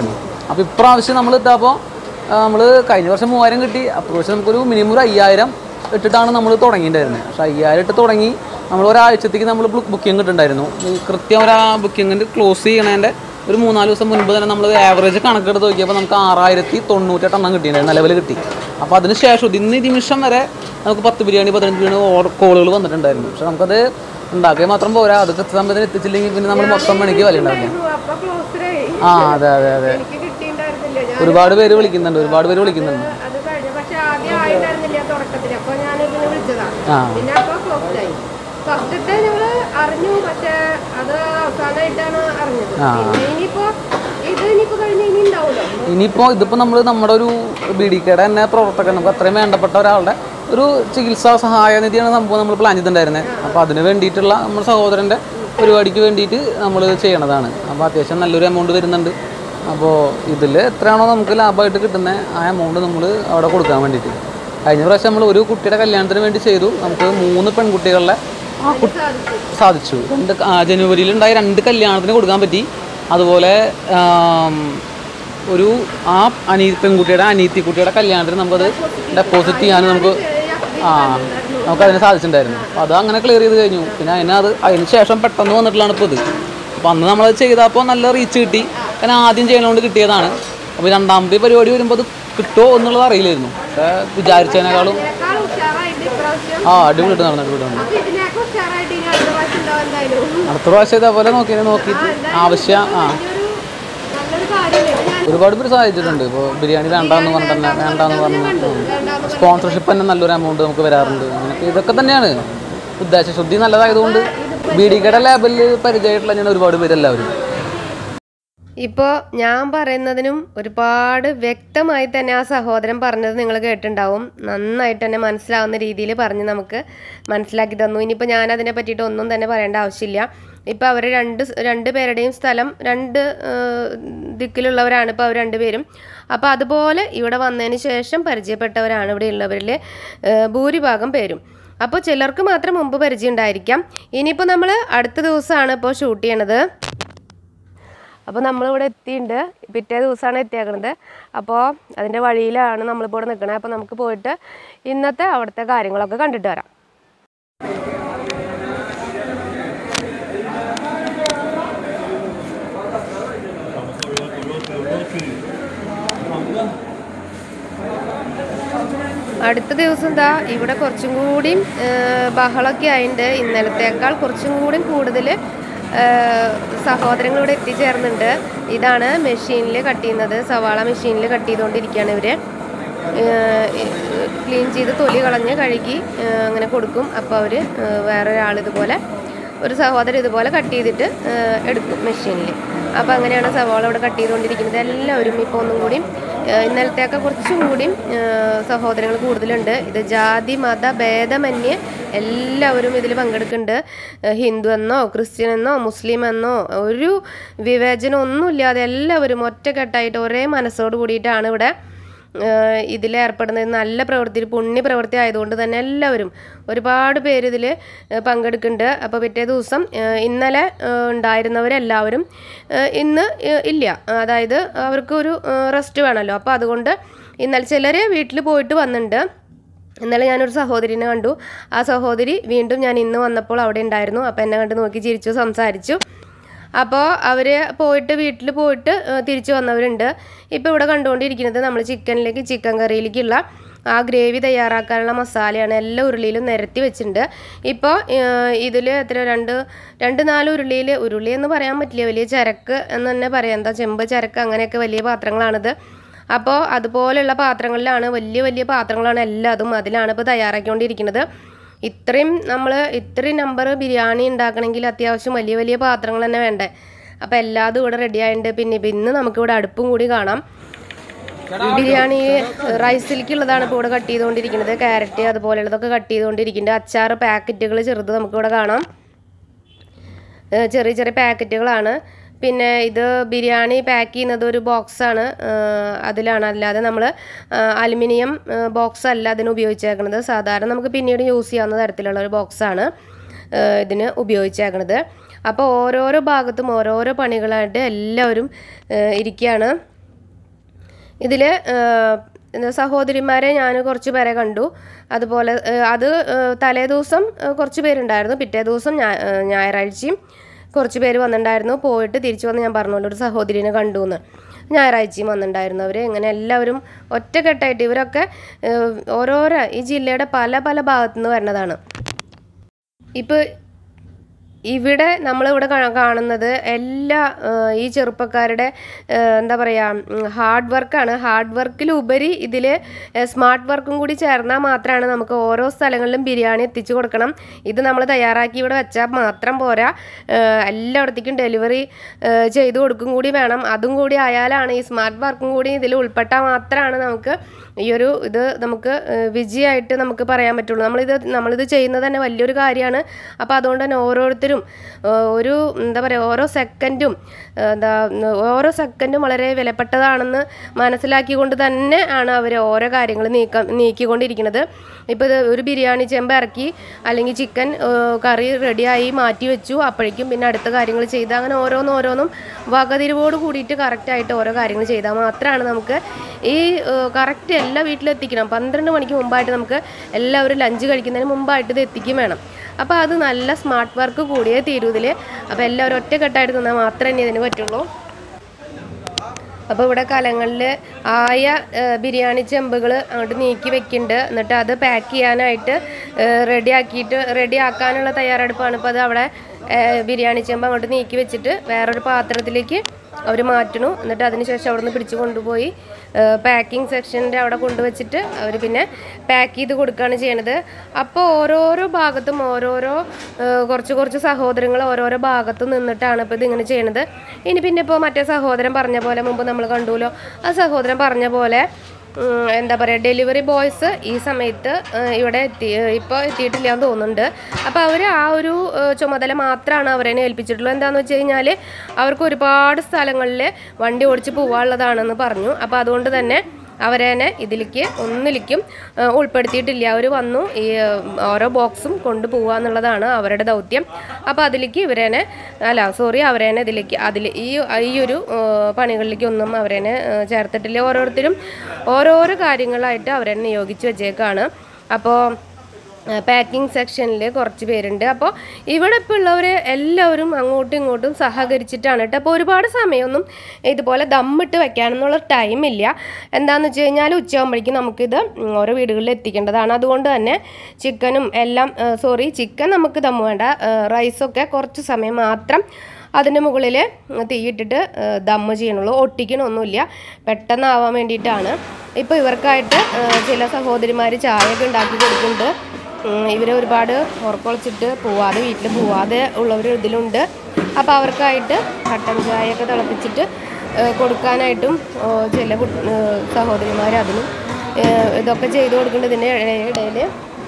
അപ്പോൾ ഇപ്രാവശ്യം നമ്മൾ ഇട്ടപ്പോൾ നമ്മൾ കഴിഞ്ഞ വർഷം മൂവായിരം കിട്ടി അപ്രാവശ്യം നമുക്കൊരു മിനിമം ഒരു അയ്യായിരം ഇട്ടിട്ടാണ് നമ്മൾ തുടങ്ങിയിട്ടുണ്ടായിരുന്നത് പക്ഷേ അയ്യായിരം ഇട്ട് തുടങ്ങി നമ്മൾ ഒരാഴ്ചത്തേക്ക് നമ്മൾ ബുക്കിംഗ് ഇട്ടുണ്ടായിരുന്നു ഈ കൃത്യം ഒരു ബുക്കിങ്ങിൻ്റെ ക്ലോസ് ചെയ്യണതിൻ്റെ ഒരു മൂന്നാല് ദിവസം മുൻപ് തന്നെ നമ്മൾ ആവറേജ് കണക്കെടുത്ത് നോക്കിയപ്പോൾ നമുക്ക് ആറായിരത്തി തൊണ്ണൂറ്റെട്ട് എണ്ണം കിട്ടിയിട്ടുണ്ടായിരുന്നു നിലവിൽ കിട്ടി അപ്പോൾ അതിന് ശേഷം ഇന്ന് ഈ നിമിഷം വരെ നമുക്ക് പത്ത് ബിരിയാണി പതിനഞ്ച് ബിരിയാണി ഓർഡർ കോളുകൾ വന്നിട്ടുണ്ടായിരുന്നു പക്ഷെ നമുക്കത് ഉണ്ടാക്കുക മാത്രം പോരാ അത് കൃത്യസമയത്തിന് എത്തിച്ചില്ലെങ്കിൽ പിന്നെ നമ്മൾ മൊത്തം മണിക്ക് വില ഉണ്ടാവില്ല അപ്പൊ ക്ലോസ്ഡായി ആ അതെ അതെ അതെ എനിക്ക് കിട്ടിയിട്ടുണ്ടായിരുന്നില്ല ഞാൻ ഒരുപാട് പേര് വിളിക്കുന്നുണ്ട് ഒരുപാട് പേര് വിളിക്കുന്നുണ്ട് അത് കഴിഞ്ഞു പക്ഷെ ആദ്യം ആയിട്ടുണ്ടായിരുന്നില്ല തുടക്കത്തിൽ അപ്പൊ ഞാൻ ഇതിനെ വിളിച്ചതാ ആ പിന്നെ അപ്പൊ ക്ലോസ്ഡ് ആയി ഫസ്റ്റത്തെ ഞങ്ങള് അറിഞ്ഞു പക്ഷെ അത് അവസാനമായിട്ടാണ് അറിഞ്ഞത് ആ. പിന്നെ ഇനിയിപ്പോ ഇത് ഇനിയിപ്പോ കഴിഞ്ഞ് ഇനി ഉണ്ടാവുമല്ലോ ഇനിയിപ്പോൾ ഇതിപ്പോൾ നമ്മൾ നമ്മുടെ ഒരു ബി ഡി കെയുടെ തന്നെ പ്രവർത്തകൻ നമുക്ക് അത്രയും വേണ്ടപ്പെട്ട ഒരാളുടെ ഒരു ചികിത്സാ സഹായ നിധിയാണ് സംഭവം നമ്മൾ പ്ലാൻ ചെയ്തിട്ടുണ്ടായിരുന്നത് അപ്പോൾ അതിന് വേണ്ടിയിട്ടുള്ള നമ്മുടെ സഹോദരൻ്റെ പരിപാടിക്ക് വേണ്ടിയിട്ട് നമ്മൾ ചെയ്യണതാണ് അപ്പോൾ അത്യാവശ്യം നല്ലൊരു എമൗണ്ട് വരുന്നുണ്ട് അപ്പോൾ ഇതിൽ എത്രയാണോ നമുക്ക് ലാഭമായിട്ട് കിട്ടുന്നത് ആ എമൗണ്ട് നമ്മൾ അവിടെ കൊടുക്കാൻ വേണ്ടിയിട്ട് കഴിഞ്ഞ പ്രാവശ്യം നമ്മൾ ഒരു കുട്ടിയുടെ കല്യാണത്തിന് വേണ്ടി ചെയ്തു നമുക്ക് മൂന്ന് പെൺകുട്ടികളുടെ ആ കു- സാധിച്ചു സാധിച്ചു രണ്ട് ക- ആ, ജനുവരിയിൽ ഉണ്ടായ രണ്ട് കല്യാണത്തിന് കൊടുക്കാൻ പറ്റി അതുപോലെ ആം, ഒരു ആ അനീ പെൺകുട്ടിയുടെ അനീത്തി കുട്ടിയുടെ കല്യാണത്തിന് നമുക്കത് ഡെപ്പോസിറ്റ് ചെയ്യാൻ നമുക്ക് ആ നമുക്ക് അതിന് സാധിച്ചിട്ടുണ്ടായിരുന്നു അപ്പോൾ അത് അങ്ങനെ ക്ലിയർ ചെയ്ത് കഴിഞ്ഞു പിന്നെ അതിന് അത് അതിന് ശേഷം പെട്ടെന്ന് വന്നിട്ടുള്ളതാണ് ഇപ്പോൾ ഇത് അപ്പോൾ അന്ന് നമ്മളത് ചെയ്തപ്പോൾ നല്ല റീച്ച് കിട്ടി കാരണം ആദ്യം ചെയ്യണോണ്ട് കിട്ടിയതാണ് അപ്പോൾ രണ്ടാമത്തെ പരിപാടി വരുമ്പോൾ അത് കിട്ടുമോ എന്നുള്ളത് അറിയില്ലായിരുന്നു പക്ഷേ വിചാരിച്ചതിനേക്കാളും ഇതിനേക്കാൾ ഉഷാറായിട്ട് ഇപ്രാവശ്യം ആ അടിപൊളിയായിട്ട് നടന്നിട്ട് വിടുന്നുണ്ട് അപ്പൊ ഇതിനേക്കാൾ ഉഷാറായിട്ട് ഇനി അടുത്ത പ്രാവശ്യം ഉണ്ടാവും എന്തായാലും അടുത്ത പ്രാവശ്യം ഇതേപോലെ നോക്കി നോക്കിയിട്ട് ആവശ്യം ആ ഇനിയൊരു നല്ലൊരു കാര്യമില്ല ഇത് ഞാൻ ഒരുപാട് പേര് സഹായിച്ചിട്ടുണ്ട് ഇപ്പോൾ ബിരിയാണി വേണ്ടാന്ന് പറഞ്ഞിട്ട് തന്നെ വേണ്ടാന്ന് പറഞ്ഞു വേണ്ടാന്ന് സ്പോൺസർഷിപ്പ് തന്നെ നല്ലൊരു എമൗണ്ട് നമുക്ക് വരാറുണ്ട് അങ്ങനെയൊക്കെ ഇതൊക്കെ തന്നെയാണ് ഉദ്ദേശശുദ്ധി നല്ലതായതുകൊണ്ട് ബി ഡി കെയുടെ ലേബലിൽ പരിചയമായിട്ടുള്ള ഞാൻ ഒരുപാട് പേര് എല്ലാവരും ഇപ്പോൾ ഞാൻ പറയുന്നതിനും ഒരുപാട് വ്യക്തമായി തന്നെ ആ സഹോദരൻ പറഞ്ഞത് നിങ്ങൾ കേട്ടിട്ടുണ്ടാവും നന്നായിട്ട് തന്നെ മനസ്സിലാവുന്ന രീതിയിൽ പറഞ്ഞ് നമുക്ക് മനസ്സിലാക്കി തന്നു ഇനിയിപ്പോൾ ഞാൻ അതിനെ പറ്റിയിട്ട് ഒന്നും തന്നെ പറയേണ്ട ആവശ്യമില്ല ഇപ്പോൾ അവർ രണ്ട് സ് രണ്ട് പേരുടെയും സ്ഥലം രണ്ട് ആ, ദിക്കിലുള്ളവരാണ് ഇപ്പോൾ അവർ രണ്ടുപേരും അപ്പോൾ അതുപോലെ ഇവിടെ വന്നതിന് ശേഷം പരിചയപ്പെട്ടവരാണ് ഇവിടെ ഉള്ളവരിൽ ഭൂരിഭാഗം പേരും അപ്പോൾ ചിലർക്ക് മാത്രം മുമ്പ് പരിചയം ഉണ്ടായിരിക്കാം ഇനിയിപ്പോൾ നമ്മൾ അടുത്ത ദിവസമാണ് ഇപ്പോൾ ഷൂട്ട് ചെയ്യണത് അപ്പോൾ നമ്മളിവിടെ എത്തിയിട്ടുണ്ട് പിറ്റേ ദിവസമാണ് എത്തിയേക്കണത് അപ്പോൾ അതിൻ്റെ വഴിയിലാണ് നമ്മളിപ്പോൾ ഇവിടെ നിൽക്കണത് അപ്പോൾ നമുക്ക് പോയിട്ട് ഇന്നത്തെ അവിടുത്തെ കാര്യങ്ങളൊക്കെ കണ്ടിട്ട് വരാം അടുത്ത ദിവസം എന്താ ഇവിടെ കുറച്ചും കൂടിയും ഏഹ്, ബഹളമൊക്കെ ആയിട്ടുണ്ട് ഇന്നലത്തേക്കാൾ കുറച്ചും കൂടിയും കൂടുതൽ സഹോദരങ്ങൾ ഇവിടെ എത്തിച്ചേർന്നുണ്ട് ഇതാണ് മെഷീനിൽ കട്ട് ചെയ്യുന്നത് സവാള മെഷീനിൽ കട്ട് ചെയ്തുകൊണ്ടിരിക്കുകയാണ് ഇവർ ക്ലീൻ ചെയ്ത് തൊലി കളഞ്ഞ് കഴുകി ഏഹ്, അങ്ങനെ കൊടുക്കും അപ്പോൾ അവർ വേറൊരാൾ ഇതുപോലെ ഒരു സഹോദരൻ ഇതുപോലെ കട്ട് ചെയ്തിട്ട് ഏഹ്, എടുക്കും മെഷീനിൽ അപ്പോൾ അങ്ങനെയാണ് സവാള ഇവിടെ കട്ട് ചെയ്തുകൊണ്ടിരിക്കുന്നത് എല്ലാവരും ഇപ്പോൾ ഒന്നും കൂടി ഏഹ്, ഇന്നലത്തെയൊക്കെ കുറച്ചും കൂടി സഹോദരങ്ങൾ കൂടുതലുണ്ട് ഇത് ജാതി മത ഭേദമന്യേ എല്ലാവരും ഇതിൽ പങ്കെടുക്കുന്നുണ്ട് ഏഹ്, ഹിന്ദു എന്നോ ക്രിസ്ത്യൻ എന്നോ മുസ്ലിം എന്നോ ഒരു വിവേചനം ഒന്നുമില്ലാതെ എല്ലാവരും ഒറ്റക്കെട്ടായിട്ട് ഒരേ മനസ്സോട് കൂടിയിട്ടാണ് ഇവിടെ ഇതിൽ ഏർപ്പെടുന്നത് നല്ല പ്രവൃത്തി ഒരു പുണ്യ പ്രവൃത്തി ആയതുകൊണ്ട് തന്നെ എല്ലാവരും ഒരുപാട് പേര് ഇതിൽ പങ്കെടുക്കുന്നുണ്ട് അപ്പോൾ പിറ്റേ ദിവസം ഏഹ്, ഇന്നലെ ഏഹ്, ഉണ്ടായിരുന്നവരെല്ലാവരും ഏഹ്, ഇന്ന് ഏഹ്, ഇല്ല അതായത് അവർക്ക് ഒരു റെസ്റ്റ് വേണമല്ലോ അപ്പോൾ അതുകൊണ്ട് ഇന്നലെ ചിലർ വീട്ടിൽ പോയിട്ട് വന്നിട്ടുണ്ട് ഇന്നലെ ഞാനൊരു സഹോദരിനെ കണ്ടു ആ സഹോദരി വീണ്ടും ഞാൻ ഇന്ന് വന്നപ്പോൾ അവിടെ ഉണ്ടായിരുന്നു അപ്പോൾ എന്നെ കണ്ട് നോക്കി ചിരിച്ചു സംസാരിച്ചു അപ്പോൾ അവർ പോയിട്ട് വീട്ടിൽ പോയിട്ട് ഏഹ്, തിരിച്ചു വന്നവരുണ്ട് ഇപ്പോൾ ഇവിടെ കണ്ടുകൊണ്ടിരിക്കുന്നത് നമ്മൾ ചിക്കനിലേക്ക് ചിക്കൻ കറിയിലേക്കുള്ള ആ ഗ്രേവി തയ്യാറാക്കാനുള്ള മസാലയാണ് എല്ലാ ഉരുളിയിലും നിരത്തി വെച്ചിട്ടുണ്ട് ഇപ്പോൾ ഇതിൽ എത്ര രണ്ട് രണ്ട് നാല് ഉരുളിയിൽ ഉരുളി എന്ന് പറയാൻ പറ്റില്ല വലിയ ചരക്ക് എന്ന് തന്നെ പറയാം എന്താ ചെമ്പ് ചരക്ക് അങ്ങനെയൊക്കെ വലിയ പാത്രങ്ങളാണിത് അപ്പോൾ അതുപോലെയുള്ള പാത്രങ്ങളിലാണ് വലിയ വലിയ പാത്രങ്ങളാണ് എല്ലാതും അതിലാണ് ഇപ്പോൾ തയ്യാറാക്കിക്കൊണ്ടിരിക്കുന്നത് ഇത്രയും നമ്മൾ ഇത്രയും നമ്പർ ബിരിയാണി ഉണ്ടാക്കണമെങ്കിൽ അത്യാവശ്യം വലിയ വലിയ പാത്രങ്ങൾ തന്നെ വേണ്ടേ അപ്പോൾ എല്ലാതും ഇവിടെ റെഡി ആയിട്ടുണ്ട് പിന്നെ ഇപ്പം ഇന്ന് നമുക്കിവിടെ അടുപ്പും കൂടി കാണാം ബിരിയാണി റൈസിലേക്കുള്ളതാണ് ഇപ്പോൾ ഇവിടെ കട്ട് ചെയ്തുകൊണ്ടിരിക്കുന്നത് ക്യാരറ്റ് അതുപോലെയുള്ളതൊക്കെ കട്ട് ചെയ്തുകൊണ്ടിരിക്കുന്നുണ്ട് അച്ചാർ പാക്കറ്റുകൾ ചെറുത് നമുക്കിവിടെ കാണാം ഏഹ് ചെറിയ ചെറിയ പാക്കറ്റുകളാണ് പിന്നെ ഇത് ബിരിയാണി പാക്ക് ചെയ്യുന്നത് ഒരു ബോക്സാണ് അതിലാണ് അല്ലാതെ നമ്മൾ അലുമിനിയം ബോക്സ് അല്ല അതിന് ഉപയോഗിച്ചേക്കുന്നത് സാധാരണ നമുക്ക് പിന്നീട് യൂസ് ചെയ്യാവുന്ന തരത്തിലുള്ള ഒരു ബോക്സാണ് ഇതിന് ഉപയോഗിച്ചേക്കുന്നത് അപ്പോൾ ഓരോരോ ഭാഗത്തും ഓരോരോ പണികളായിട്ട് എല്ലാവരും ഏഹ് ഇരിക്കുകയാണ് ഇതിൽ സഹോദരിമാരെ ഞാൻ കുറച്ച് പേരെ കണ്ടു അതുപോലെ ആ, അത് ആ, തലേ ദിവസം ആ, കുറച്ച് പേരുണ്ടായിരുന്നു പിറ്റേ ദിവസം ഞാ- ആ, ഞായറാഴ്ചയും കുറച്ച് പേര് വന്നിട്ടുണ്ടായിരുന്നു പോയിട്ട് തിരിച്ചു വന്ന് ഞാൻ പറഞ്ഞല്ലോ ഒരു സഹോദരിനെ കണ്ടു എന്ന് ഞായറാഴ്ചയും വന്നിട്ടുണ്ടായിരുന്നു അവർ ഇങ്ങനെ എല്ലാവരും ഒറ്റക്കെട്ടായിട്ട് ഇവരൊക്കെ ആ, ഓരോരോ ഈ ജില്ലയുടെ പല പല ഭാഗത്തു നിന്ന് വരുന്നതാണ് ഇപ്പോൾ ഇവിടെ നമ്മളിവിടെ കാ- കാണുന്നത് എല്ലാ ആ, ഈ ചെറുപ്പക്കാരുടെ ആ, എന്താ പറയുക ഹാർഡ് വർക്കാണ് ഹാർഡ് വർക്കിലുപരി ഇതിൽ സ്മാർട്ട് വർക്കും കൂടി ചേർന്നാൽ മാത്രമാണ് നമുക്ക് ഓരോ സ്ഥലങ്ങളിലും ബിരിയാണി എത്തിച്ചു കൊടുക്കണം ഇത് നമ്മൾ തയ്യാറാക്കി ഇവിടെ വെച്ചാൽ മാത്രം പോരാ ആ, എല്ലായിടത്തേക്കും ഡെലിവറി ചെയ്തു കൊടുക്കും കൂടി വേണം അതും കൂടി ആയാലാണ് ഈ സ്മാർട്ട് വർക്കും കൂടി ഇതിൽ ഉൾപ്പെട്ടാൽ മാത്രമാണ് നമുക്ക് ഈ ഒരു ഇത് നമുക്ക് ഏഹ്, വിജയമായിട്ട് നമുക്ക് പറയാൻ പറ്റുള്ളൂ നമ്മളിത് നമ്മളിത് ചെയ്യുന്നത് തന്നെ വലിയൊരു കാര്യമാണ് അപ്പോൾ അതുകൊണ്ട് തന്നെ ഓരോരുത്തരും ഏഹ്, ഒരു എന്താ പറയുക ഓരോ സെക്കൻഡും ഏഹ്, എന്താ ഉം, ഓരോ സെക്കൻഡും വളരെ വിലപ്പെട്ടതാണെന്ന് മനസ്സിലാക്കിക്കൊണ്ട് തന്നെ ആണ് അവർ ഓരോ കാര്യങ്ങൾ നീക്കം നീക്കിക്കൊണ്ടിരിക്കുന്നത് ഇപ്പോൾ ഇത് ഒരു ബിരിയാണി ചെമ്പ് ഇറക്കി അല്ലെങ്കിൽ ചിക്കൻ കറി റെഡിയായി മാറ്റി വെച്ചു അപ്പോഴേക്കും പിന്നെ അടുത്ത കാര്യങ്ങൾ ചെയ്ത് അങ്ങനെ ഓരോന്നും ഓരോന്നും വകതിരിവോട് കൂടിയിട്ട് കറക്റ്റായിട്ട് ഓരോ കാര്യങ്ങൾ ചെയ്താൽ മാത്രമാണ് നമുക്ക് ഈ കറക്റ്റ് എല്ലാ വീട്ടിലും എത്തിക്കണം പന്ത്രണ്ട് മണിക്ക് മുമ്പായിട്ട് നമുക്ക് എല്ലാവരും ലഞ്ച് കഴിക്കുന്നതിന് മുമ്പായിട്ട് ഇത് എത്തിക്കും വേണം അപ്പോൾ അത് നല്ല സ്മാർട്ട് വർക്ക് കൂടിയേ തീരൂ ഇതിൽ അപ്പോൾ എല്ലാവരും ഒറ്റക്കെട്ടായിട്ട് നിന്നാൽ മാത്രമേ ഇതിന് പറ്റുള്ളൂ അപ്പോൾ ഇവിടെ കലങ്ങളിൽ ആയ ഏഹ്, ബിരിയാണി ചെമ്പുകൾ അങ്ങോട്ട് നീക്കി വെക്കുന്നുണ്ട് എന്നിട്ട് അത് പാക്ക് ചെയ്യാനായിട്ട് റെഡി ആക്കിയിട്ട് റെഡി ആക്കാനുള്ള തയ്യാറെടുപ്പാണ് ഇപ്പോൾ അത് അവിടെ ഏഹ്, ബിരിയാണി ചെമ്പ് അങ്ങോട്ട് നീക്കി വെച്ചിട്ട് വേറൊരു പാത്രത്തിലേക്ക് അവർ മാറ്റണു എന്നിട്ട് അതിന് ശേഷം അവിടെ നിന്ന് പിടിച്ചു കൊണ്ടുപോയി പാക്കിംഗ് സെക്ഷൻ്റെ അവിടെ കൊണ്ടുവച്ചിട്ട് അവർ പിന്നെ പാക്ക് ചെയ്ത് കൊടുക്കുകയാണ് ചെയ്യണത് അപ്പോൾ ഓരോരോ ഭാഗത്തും ഓരോരോ ഏഹ്, കുറച്ച് കുറച്ച് സഹോദരങ്ങൾ ഓരോരോ ഭാഗത്ത് നിന്നിട്ടാണ് ഇപ്പോൾ ഇതിങ്ങനെ ചെയ്യണത് ഇനി പിന്നെ ഇപ്പോൾ മറ്റേ സഹോദരൻ പറഞ്ഞ പോലെ മുമ്പ് നമ്മൾ കണ്ടുല്ലോ ആ സഹോദരൻ പറഞ്ഞ പോലെ ഉം, എന്താ പറയുക ഡെലിവറി ബോയ്സ് ഈ സമയത്ത് ഏഹ്, ഇവിടെ എത്തി ഇപ്പോൾ എത്തിയിട്ടില്ല എന്ന് തോന്നുന്നുണ്ട് അപ്പോൾ അവർ ആ ഒരു ഏഹ്, ചുമതല മാത്രമാണ് അവരെ ഏൽപ്പിച്ചിട്ടുള്ളത് എന്താണെന്ന് വെച്ച് കഴിഞ്ഞാൽ അവർക്ക് ഒരുപാട് സ്ഥലങ്ങളിൽ വണ്ടി ഓടിച്ച് പോകാനുള്ളതാണെന്ന് പറഞ്ഞു അപ്പോൾ അതുകൊണ്ട് തന്നെ അവരെന്നെ ഇതിലേക്ക് ഒന്നിലേക്കും ഏഹ്, ഉൾപ്പെടുത്തിയിട്ടില്ല അവർ വന്നു ഈ ഏഹ്, ഓരോ ബോക്സും കൊണ്ടുപോകുക എന്നുള്ളതാണ് അവരുടെ ദൗത്യം അപ്പോൾ അതിലേക്ക് ഇവരെന്നെ അല്ല സോറി അവരെന്നെ ഇതിലേക്ക് അതിൽ ഈ ഈ ഒരു ഏഹ്, പണികളിലേക്ക് ഒന്നും അവരെന്നെ ഏഹ്, ചേർത്തിട്ടില്ല ഓരോരുത്തരും ഓരോരോ കാര്യങ്ങളായിട്ട് അവരെന്നെ നിയോഗിച്ച് വെച്ചേക്കാണ് അപ്പോൾ പാക്കിംഗ് സെക്ഷനിൽ കുറച്ച് പേരുണ്ട് അപ്പോൾ ഇവിടെ ഇപ്പോൾ ഉള്ളവർ എല്ലാവരും അങ്ങോട്ടും ഇങ്ങോട്ടും സഹകരിച്ചിട്ടാണ് കേട്ടോ അപ്പോൾ ഒരുപാട് സമയമൊന്നും ഇതുപോലെ ദമ്മിട്ട് വെക്കാനെന്നുള്ള ടൈമില്ല എന്താണെന്ന് വെച്ച് കഴിഞ്ഞാൽ ഉച്ചയാകുമ്പോഴേക്കും നമുക്കിത് ഉം, ഓരോ വീടുകളിൽ എത്തിക്കേണ്ടതാണ് അതുകൊണ്ട് തന്നെ ചിക്കനും എല്ലാം സോറി ചിക്കൻ നമുക്ക് ദമ്മ് വേണ്ട റൈസൊക്കെ കുറച്ച് സമയം മാത്രം അതിൻ്റെ മുകളിൽ തീയിട്ടിട്ട് ഏഹ്, ദമ്മ് ചെയ്യണുള്ളൂ ഒട്ടിക്കണമൊന്നുമില്ല പെട്ടെന്നാവാൻ വേണ്ടിയിട്ടാണ് ഇപ്പോൾ ഇവർക്കായിട്ട് ഏഹ്, ചില സഹോദരിമാർ ചായയൊക്കെ ഉണ്ടാക്കി കൊടുക്കുന്നുണ്ട് ഉം, ഇവരെ ഒരുപാട് ഉറക്കൊളിച്ചിട്ട് പോവാതെ വീട്ടിൽ പോവാതെ ഉള്ളവർ ഇതിലുണ്ട് അപ്പോൾ അവർക്കായിട്ട് കട്ടൻ ചായയൊക്കെ തിളപ്പിച്ചിട്ട് ഏഹ്, കൊടുക്കാനായിട്ടും ഏഹ്, ചില കുട്ട്- ഏഹ്, സഹോദരിമാർ അതിനും ഏഹ്, ഇതൊക്കെ ചെയ്തു കൊടുക്കേണ്ടതിൻ്റെ ഇടയിൽ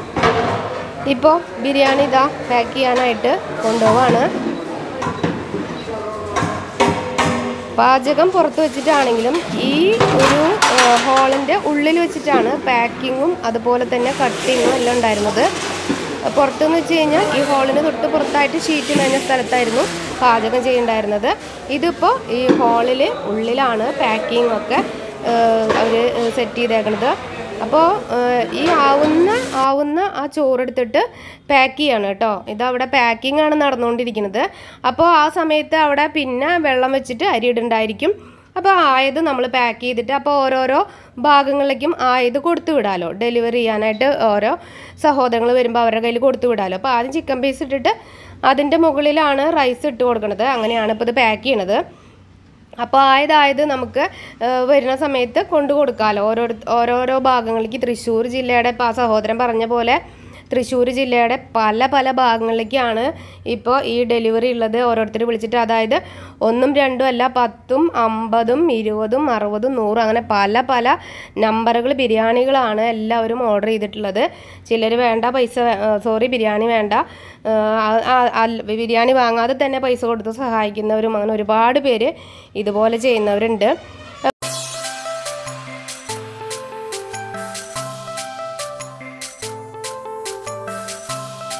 ഇപ്പോൾ ബിരിയാണി ഇതാ പാക്ക് ചെയ്യാനായിട്ട് കൊണ്ടുപോവാണ് പാചകം പുറത്ത് വെച്ചിട്ടാണെങ്കിലും ഈ ഒരു ഹോളിൻ്റെ ഉള്ളിൽ വെച്ചിട്ടാണ് പാക്കിങ്ങും അതുപോലെ തന്നെ കട്ടിങ്ങും എല്ലാം ഉണ്ടായിരുന്നത് പുറത്തെന്ന് വെച്ച് കഴിഞ്ഞാൽ ഈ ഹോളിന് തൊട്ട് പുറത്തായിട്ട് ഷീറ്റ് മേഞ്ഞ സ്ഥലത്തായിരുന്നു പാചകം ചെയ്യുന്നുണ്ടായിരുന്നത് ഇതിപ്പോൾ ഈ ഹോളിൽ ഉള്ളിലാണ് പാക്കിംഗ് ഒക്കെ അവർ സെറ്റ് ചെയ്തേക്കണത് അപ്പോൾ ഈ ആവുന്ന ആവുന്ന ആ ചോറെടുത്തിട്ട് പാക്ക് ചെയ്യാണ് കേട്ടോ ഇതവിടെ പാക്കിംഗ് ആണ് നടന്നുകൊണ്ടിരിക്കുന്നത് അപ്പോൾ ആ സമയത്ത് അവിടെ പിന്നെ വെള്ളം വെച്ചിട്ട് അരി ഇടുണ്ടായിരിക്കും അപ്പോൾ ആയത് നമ്മൾ പാക്ക് ചെയ്തിട്ട് അപ്പോൾ ഓരോരോ ഭാഗങ്ങളിലേക്കും ആയത് കൊടുത്തു വിടാലോ ഡെലിവറി ചെയ്യാനായിട്ട് ഓരോ സഹോദരങ്ങൾ വരുമ്പോൾ അവരുടെ കയ്യിൽ കൊടുത്തു വിടാലോ അപ്പോൾ ആദ്യം ചിക്കൻ പീസ് ഇട്ടിട്ട് അതിൻ്റെ മുകളിലാണ് റൈസ് ഇട്ട് കൊടുക്കുന്നത് അങ്ങനെയാണ് ഇപ്പോൾ ഇത് പാക്ക് ചെയ്യണത് അപ്പോൾ ആയതായത് നമുക്ക് ഏഹ്, വരുന്ന സമയത്ത് കൊണ്ടു കൊടുക്കാമല്ലോ ഓരോ ഓരോരോ ഭാഗങ്ങളിലേക്ക് തൃശ്ശൂർ ജില്ലയുടെ ഇപ്പോൾ ആ സഹോദരൻ പറഞ്ഞ പോലെ തൃശ്ശൂർ ജില്ലയുടെ പല പല ഭാഗങ്ങളിലേക്കാണ് ഇപ്പോൾ ഈ ഡെലിവറി ഉള്ളത് ഓരോരുത്തർ വിളിച്ചിട്ട് അതായത് ഒന്നും രണ്ടും അല്ല പത്തും അമ്പതും ഇരുപതും അറുപതും നൂറും അങ്ങനെ പല പല നമ്പറുകൾ ബിരിയാണികളാണ് എല്ലാവരും ഓർഡർ ചെയ്തിട്ടുള്ളത് ചിലർ വേണ്ട പൈസ സോറി ബിരിയാണി വേണ്ട ആ, ആ, അല്ല- ബിരിയാണി വാങ്ങാതെ തന്നെ പൈസ കൊടുത്ത് സഹായിക്കുന്നവരും അങ്ങനെ ഒരുപാട് പേര് ഇതുപോലെ ചെയ്യുന്നവരുണ്ട്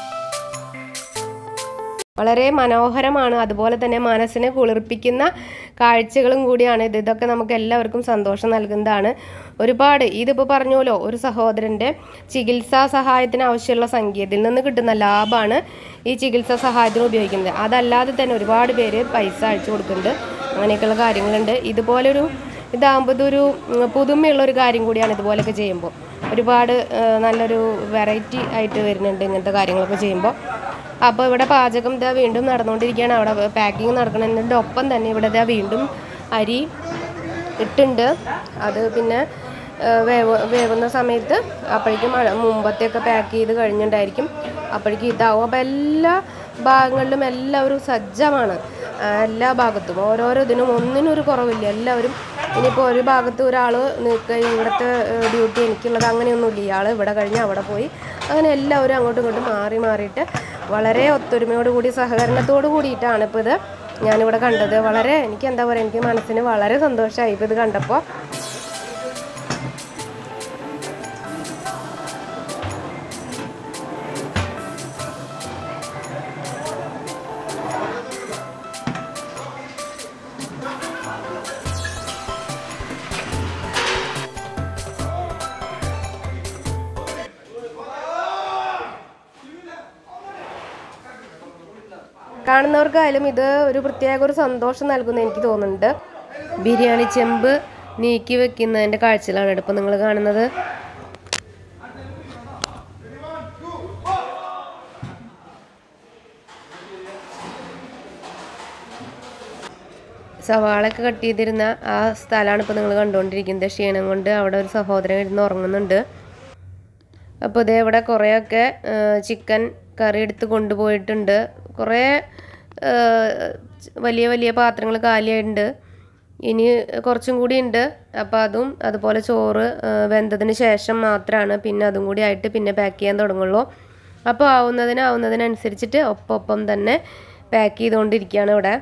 വളരെ മനോഹരമാണ് അതുപോലെ തന്നെ മനസ്സിനെ കുളിർപ്പിക്കുന്ന കാഴ്ചകളും കൂടിയാണ് ഇത് ഇതൊക്കെ നമുക്ക് എല്ലാവർക്കും സന്തോഷം നൽകുന്നതാണ് ഒരുപാട് ഇതിപ്പോൾ പറഞ്ഞല്ലോ ഒരു സഹോദരൻ്റെ ചികിത്സാ സഹായത്തിന് ആവശ്യമുള്ള സംഖ്യ ഇതിൽ നിന്ന് കിട്ടുന്ന ലാഭമാണ് ഈ ചികിത്സാ സഹായത്തിന് ഉപയോഗിക്കുന്നത് അതല്ലാതെ തന്നെ ഒരുപാട് പേര് പൈസ അയച്ചു കൊടുക്കുന്നുണ്ട് അങ്ങനെയൊക്കെയുള്ള കാര്യങ്ങളുണ്ട് ഇതുപോലൊരു ഇതാകുമ്പോൾ ഇതൊരു ഉം, പുതുമയുള്ള ഒരു കാര്യം കൂടിയാണ് ഇതുപോലെയൊക്കെ ചെയ്യുമ്പോൾ ഒരുപാട് ആ, നല്ലൊരു വെറൈറ്റി ആയിട്ട് വരുന്നുണ്ട് ഇങ്ങനത്തെ കാര്യങ്ങളൊക്കെ ചെയ്യുമ്പോൾ അപ്പോൾ ഇവിടെ പാചകം ഇതാ വീണ്ടും നടന്നുകൊണ്ടിരിക്കുകയാണ് അവിടെ പാക്കിങ് നടക്കുന്നതിൻ്റെ ഒപ്പം തന്നെ ഇവിടെ ഇതാ വീണ്ടും അരി ഇട്ടുണ്ട് അത് പിന്നെ ആ, വേവ് വേവുന്ന സമയത്ത് അപ്പോഴേക്കും മഴ മുമ്പത്തെയൊക്കെ പാക്ക് ചെയ്ത് കഴിഞ്ഞിട്ടുണ്ടായിരിക്കും അപ്പോഴേക്കും ഇതാവും അപ്പോൾ എല്ലാ ഭാഗങ്ങളിലും എല്ലാവരും സജ്ജമാണ് ആ, എല്ലാ ഭാഗത്തും ഓരോരോ ഇതിനും ഒന്നിനും ഒരു കുറവില്ല എല്ലാവരും ഇനിയിപ്പോൾ ഒരു ഭാഗത്ത് ഒരാൾ നിൽക്കുക ഇവിടുത്തെ ഡ്യൂട്ടി എനിക്കുള്ളത് അങ്ങനെയൊന്നുമില്ല ഇയാൾ ഇവിടെ കഴിഞ്ഞ് അവിടെ പോയി അങ്ങനെ എല്ലാവരും അങ്ങോട്ടും ഇങ്ങോട്ടും മാറി മാറിയിട്ട് വളരെ ഒത്തൊരുമയോട് കൂടി സഹകരണത്തോട് കൂടിയിട്ടാണ് ഇപ്പോൾ ഇത് ഞാനിവിടെ കണ്ടത് വളരെ എനിക്ക് എന്താ പറയുക എനിക്ക് മനസ്സിന് വളരെ സന്തോഷമായി ഇപ്പോൾ ഇത് കണ്ടപ്പോൾ കാണുന്നവർക്കായാലും ഇത് ഒരു പ്രത്യേക ഒരു സന്തോഷം നൽകുന്ന എനിക്ക് തോന്നുന്നുണ്ട് ബിരിയാണി ചെമ്പ് നീക്കി വെക്കുന്നതിൻ്റെ കാഴ്ചകളാണ് ഇപ്പോൾ നിങ്ങൾ കാണുന്നത് സവാളൊക്കെ കട്ട് ചെയ്തിരുന്ന ആ സ്ഥലമാണ് ഇപ്പോൾ നിങ്ങൾ കണ്ടുകൊണ്ടിരിക്കുന്നത് ക്ഷീണം കൊണ്ട് അവിടെ ഒരു സഹോദരൻ ഇരുന്ന് ഉറങ്ങുന്നുണ്ട് അപ്പോൾ ഇതേ ഇവിടെ കുറേയൊക്കെ ചിക്കൻ കറി എടുത്ത് കൊണ്ടുപോയിട്ടുണ്ട് കുറേ ആ, വലിയ വലിയ പാത്രങ്ങൾ കാലിയായിട്ടുണ്ട് ഇനി കുറച്ചും കൂടി ഉണ്ട് അപ്പോൾ അതും അതുപോലെ ചോറ് ആ, വെന്തതിന് ശേഷം മാത്രമാണ് പിന്നെ അതും കൂടി ആയിട്ട് പിന്നെ പാക്ക് ചെയ്യാൻ തുടങ്ങുള്ളൂ അപ്പോൾ ആവുന്നതിന് ആവുന്നതിനനുസരിച്ചിട്ട് ഒപ്പം ഒപ്പം തന്നെ പാക്ക് ചെയ്തുകൊണ്ടിരിക്കുകയാണ് ഇവിടെ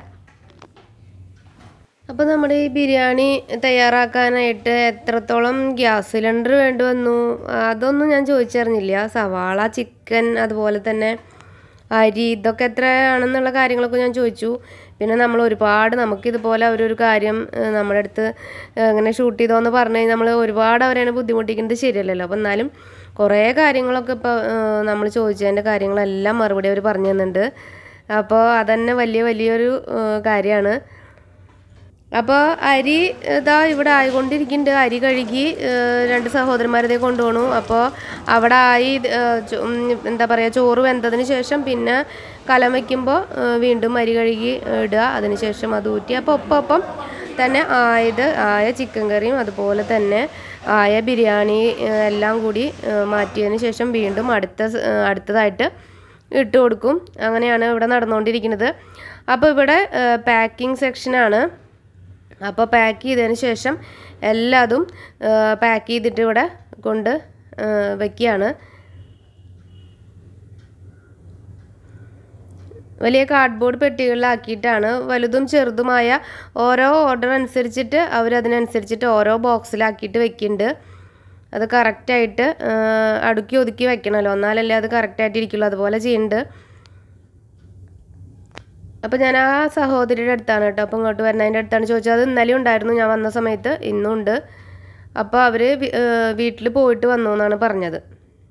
അപ്പോൾ നമ്മുടെ ഈ ബിരിയാണി തയ്യാറാക്കാനായിട്ട് എത്രത്തോളം ഗ്യാസ് സിലിണ്ടർ വേണ്ടി വന്നു അതൊന്നും ഞാൻ ചോദിച്ചറിഞ്ഞില്ല സവാള ചിക്കൻ അതുപോലെ തന്നെ അരി ഇതൊക്കെ എത്രയാണെന്നുള്ള കാര്യങ്ങളൊക്കെ ഞാൻ ചോദിച്ചു പിന്നെ നമ്മൾ ഒരുപാട് നമുക്കിതുപോലെ അവരൊരു കാര്യം ഏഹ്, നമ്മുടെ അടുത്ത് ഏഹ്, ഇങ്ങനെ ഷൂട്ട് ചെയ്തോന്ന് പറഞ്ഞു കഴിഞ്ഞാൽ നമ്മൾ ഒരുപാട് അവരെയാണ് ബുദ്ധിമുട്ടിക്കുന്നത് ശരിയല്ലല്ലോ അപ്പം എന്നാലും കുറേ കാര്യങ്ങളൊക്കെ ഇപ്പോൾ നമ്മൾ ചോദിച്ചതിൻ്റെ കാര്യങ്ങളെല്ലാം മറുപടി അവർ പറഞ്ഞു തന്നിട്ടുണ്ട് അപ്പോൾ അതന്നെ വലിയ വലിയൊരു കാര്യമാണ് അപ്പോൾ അരി ഇതാ ഇവിടെ ആയിക്കൊണ്ടിരിക്കുന്നുണ്ട് അരി കഴുകി ഏഹ്, രണ്ട് സഹോദരന്മാരതേ കൊണ്ടുപോകണു അപ്പോൾ അവിടെ ആയി ഏഹ്, ചോ- ഉം, എന്താ പറയുക ചോറ് വെന്തതിന് ശേഷം പിന്നെ കലം വയ്ക്കുമ്പോൾ വീണ്ടും അരി കഴുകി ഏഹ്, ഇടുക അതിന് ശേഷം അത് ഊറ്റി അപ്പോൾ ഒപ്പം ഒപ്പം തന്നെ ആയത് ആയ ചിക്കൻ കറിയും അതുപോലെ തന്നെ ആയ ബിരിയാണി ഏഹ്, എല്ലാം കൂടി ഏഹ്, മാറ്റിയതിന് ശേഷം വീണ്ടും അടുത്ത സ- ഏഹ്, അടുത്തതായിട്ട് ഇട്ട് കൊടുക്കും അങ്ങനെയാണ് ഇവിടെ നടന്നുകൊണ്ടിരിക്കുന്നത് അപ്പോൾ ഇവിടെ പാക്കിംഗ് സെക്ഷനാണ് അപ്പോൾ പാക്ക് ചെയ്തതിന് ശേഷം എല്ലാതും പാക്ക് ചെയ്തിട്ട് ഇവിടെ കൊണ്ട് വയ്ക്കുകയാണ് വലിയ കാർഡ്ബോർഡ് പെട്ടികളിലാക്കിയിട്ടാണ് വലുതും ചെറുതുമായ ഓരോ ഓർഡർ അനുസരിച്ചിട്ട് അവരതിനനുസരിച്ചിട്ട് ഓരോ ബോക്സിലാക്കിയിട്ട് വെക്കുന്നുണ്ട് അത് കറക്റ്റായിട്ട് അടുക്കി ഒതുക്കി വെക്കണമല്ലോ എന്നാലല്ലേ അത് കറക്റ്റായിട്ട് ഇരിക്കുള്ളൂ അതുപോലെ ചെയ്യുന്നുണ്ട് അപ്പോൾ ഞാൻ ആ സഹോദരിയുടെ അടുത്താണ് കേട്ടോ അപ്പോൾ ഇങ്ങോട്ട് വരുന്നതിൻ്റെ അടുത്താണ് ചോദിച്ചത് അത് ഇന്നലെ ഉണ്ടായിരുന്നു ഞാൻ വന്ന സമയത്ത് ഇന്നും ഉണ്ട് അപ്പോൾ അവർ വീട്ടിൽ പോയിട്ട് വന്നു എന്നാണ് പറഞ്ഞത്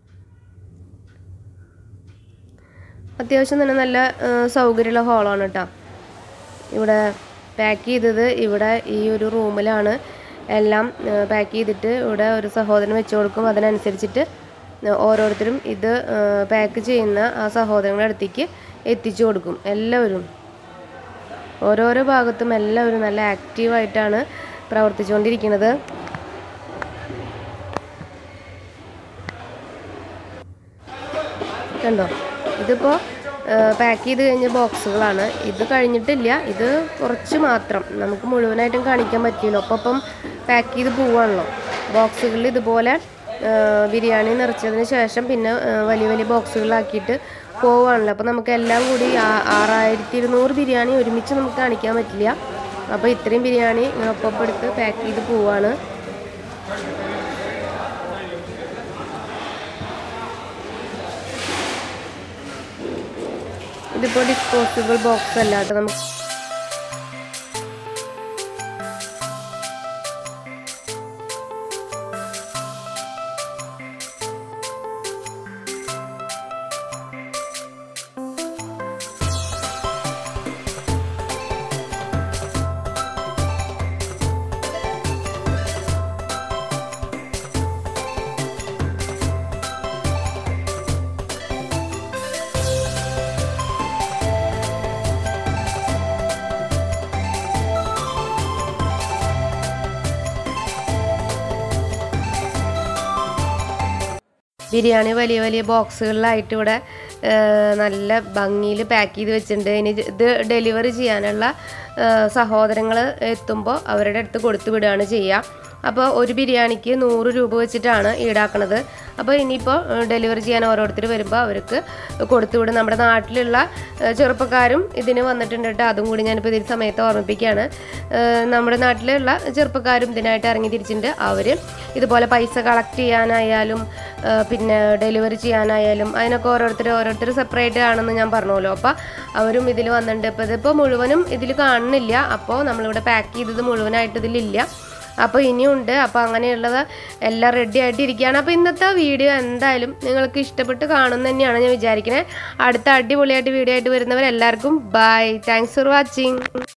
അത്യാവശ്യം തന്നെ നല്ല ആ, സൗകര്യമുള്ള ഹോളാണ് കേട്ടോ ഇവിടെ പാക്ക് ചെയ്തത് ഇവിടെ ഈ ഒരു റൂമിലാണ് എല്ലാം പാക്ക് ചെയ്തിട്ട് ഇവിടെ ഒരു സഹോദരൻ വെച്ച് കൊടുക്കും അതിനനുസരിച്ചിട്ട് ഓരോരുത്തരും ഇത് പാക്ക് ചെയ്യുന്ന ആ സഹോദരങ്ങളുടെ അടുത്തേക്ക് എത്തിച്ചു കൊടുക്കും എല്ലാവരും ഓരോരോ ഭാഗത്തും എല്ലാവരും നല്ല ആക്റ്റീവായിട്ടാണ് പ്രവർത്തിച്ചുകൊണ്ടിരിക്കുന്നത് കണ്ടോ ഇതിപ്പോൾ പാക്ക് ചെയ്ത് കഴിഞ്ഞ ബോക്സുകളാണ് ഇത് കഴിഞ്ഞിട്ടില്ല ഇത് കുറച്ച് മാത്രം നമുക്ക് മുഴുവനായിട്ടും കാണിക്കാൻ പറ്റില്ല ഒപ്പം ഒപ്പം പാക്ക് ചെയ്ത് പോവാണല്ലോ ബോക്സുകളിൽ ഇതുപോലെ ആ, ബിരിയാണി നിറച്ചതിന് ശേഷം പിന്നെ ആ, വലിയ വലിയ ബോക്സുകളിലാക്കിയിട്ട് പോവുകയാണല്ലോ അപ്പോൾ നമുക്ക് എല്ലാം കൂടി ആ- ആറായിരത്തി ഇരുന്നൂറ് ബിരിയാണി ഒരുമിച്ച് നമുക്ക് കാണിക്കാൻ പറ്റില്ല അപ്പോൾ ഇത്രയും ബിരിയാണി ഇങ്ങനെ ഒപ്പം ഒപ്പം എടുത്ത് പാക്ക് ചെയ്ത് പോവാണ് ഇതിപ്പോൾ ഡിസ്പോസിബിൾ ബോക്സ് അല്ല കേട്ടോ നമുക്ക് ബിരിയാണി വലിയ വലിയ ബോക്സുകളിലായിട്ട് ഇവിടെ ആ, നല്ല ഭംഗിയിൽ പാക്ക് ചെയ്ത് വെച്ചിട്ടുണ്ട് ഇനി ഇത് ഇത് ഡെലിവറി ചെയ്യാനുള്ള സഹോദരങ്ങൾ എത്തുമ്പോൾ അവരുടെ അടുത്ത് കൊടുത്തു വിടുകയാണ് ചെയ്യുക അപ്പോൾ ഒരു ബിരിയാണിക്ക് നൂറ് രൂപ വെച്ചിട്ടാണ് ഈടാക്കണത് അപ്പോൾ ഇനിയിപ്പോൾ ഡെലിവറി ചെയ്യാൻ ഓരോരുത്തർ വരുമ്പോൾ അവർക്ക് കൊടുത്തുവിടും നമ്മുടെ നാട്ടിലുള്ള ഏഹ്, ചെറുപ്പക്കാരും ഇതിന് വന്നിട്ടുണ്ട് കേട്ടോ അതും കൂടി ഞാനിപ്പോൾ ഇതിൽ സമയത്ത് ഓർമ്മിപ്പിക്കുകയാണ് ഏഹ്, നമ്മുടെ നാട്ടിലുള്ള ചെറുപ്പക്കാരും ഇതിനായിട്ട് ഇറങ്ങി തിരിച്ചിട്ടുണ്ട് അവർ ഇതുപോലെ പൈസ കളക്ട് ചെയ്യാനായാലും ഏഹ്, പിന്നെ ഡെലിവറി ചെയ്യാനായാലും അതിനൊക്കെ ഓരോരുത്തർ ഓരോരുത്തർ സെപ്പറേറ്റ് ആണെന്ന് ഞാൻ പറഞ്ഞല്ലോ അപ്പോൾ അവരും ഇതിൽ വന്നിട്ടുണ്ട് ഇപ്പോൾ ഇതിപ്പോൾ മുഴുവനും ഇതിൽ കാണുന്നില്ല അപ്പോൾ നമ്മളിവിടെ പാക്ക് ചെയ്തത് മുഴുവനായിട്ട് ഇതിലില്ല അപ്പോൾ ഇനിയുണ്ട് അപ്പോൾ അങ്ങനെയുള്ളത് എല്ലാം റെഡി ആയിട്ട് ഇരിക്കുകയാണ് അപ്പോൾ ഇന്നത്തെ വീഡിയോ എന്തായാലും നിങ്ങൾക്ക് ഇഷ്ടപ്പെട്ട് കാണും തന്നെയാണ് ഞാൻ വിചാരിക്കുന്നത് അടുത്ത അടിപൊളിയായിട്ട് വീഡിയോ ആയിട്ട് വരുന്നവരെല്ലാവർക്കും ബൈ താങ്ക്സ് ഫോർ വാച്ചിങ്